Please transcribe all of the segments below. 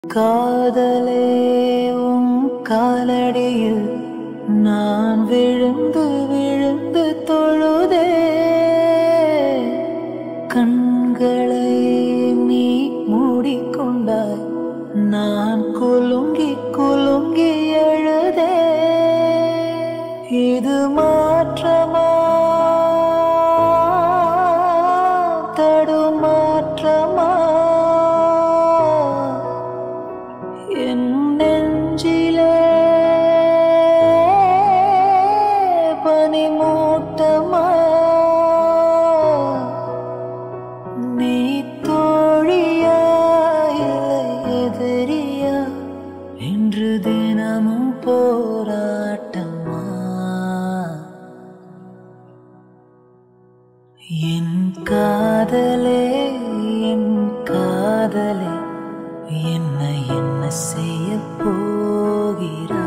காதலே உன் காலடியில் நான் விழுந்து விழுந்து தொழுதே கண்களை நீ மூடிக்கொண்டாய் நான் குலுங்கி குலுங்கி எழுதே இது மாற்றமா தடுமாற்றமா என் நெஞ்சிலே பனிமூட்டமா நீ தோழியா இல்லை எதிரியா என்று தினமும் போராட்டமா என் காதலே என் காதலே என்ன என்ன செய்ய போகிறா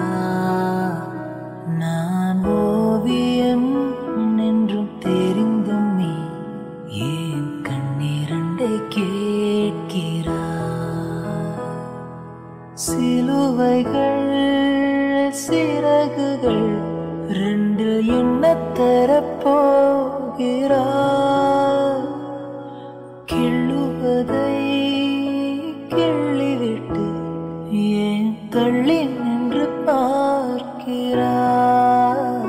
நான் ஓவியம் என்றும் தெரிந்தும் நீ ஏன் கண்ணீரண்டை கேட்கிறா சிலுவைகள் சிறகுகள் ரெண்டு என்ன தரப்போகிறார் கிள்ளுவதை கிள்ளிவிட்டு ஏன் தள்ளி நின்று பார்க்கிறார்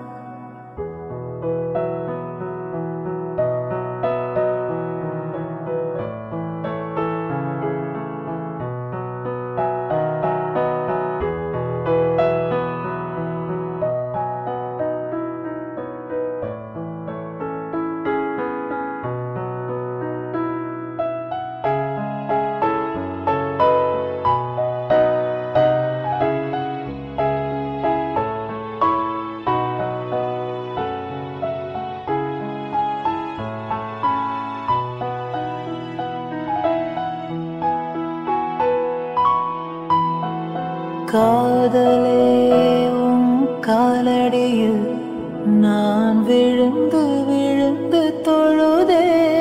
காதலே உன் காலடியில் நான் விழுந்து விழுந்து தொழுதே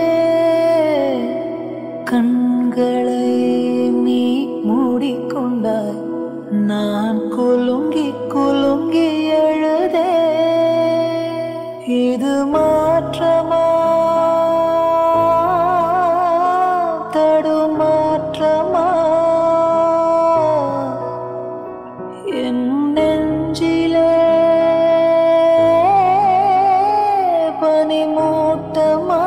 கண்களை நீ மூடிக்கொண்டாய் நான் குலுங்கி குலுங்கி எழுதே இது மாற்றமா தடுமாற்றமா என் நெஞ்சிலே பனிமூட்டமா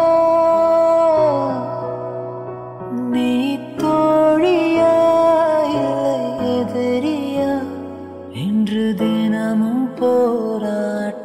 நீ தோழியா இல்லை எதிரியா என்று தினமும் போராட்ட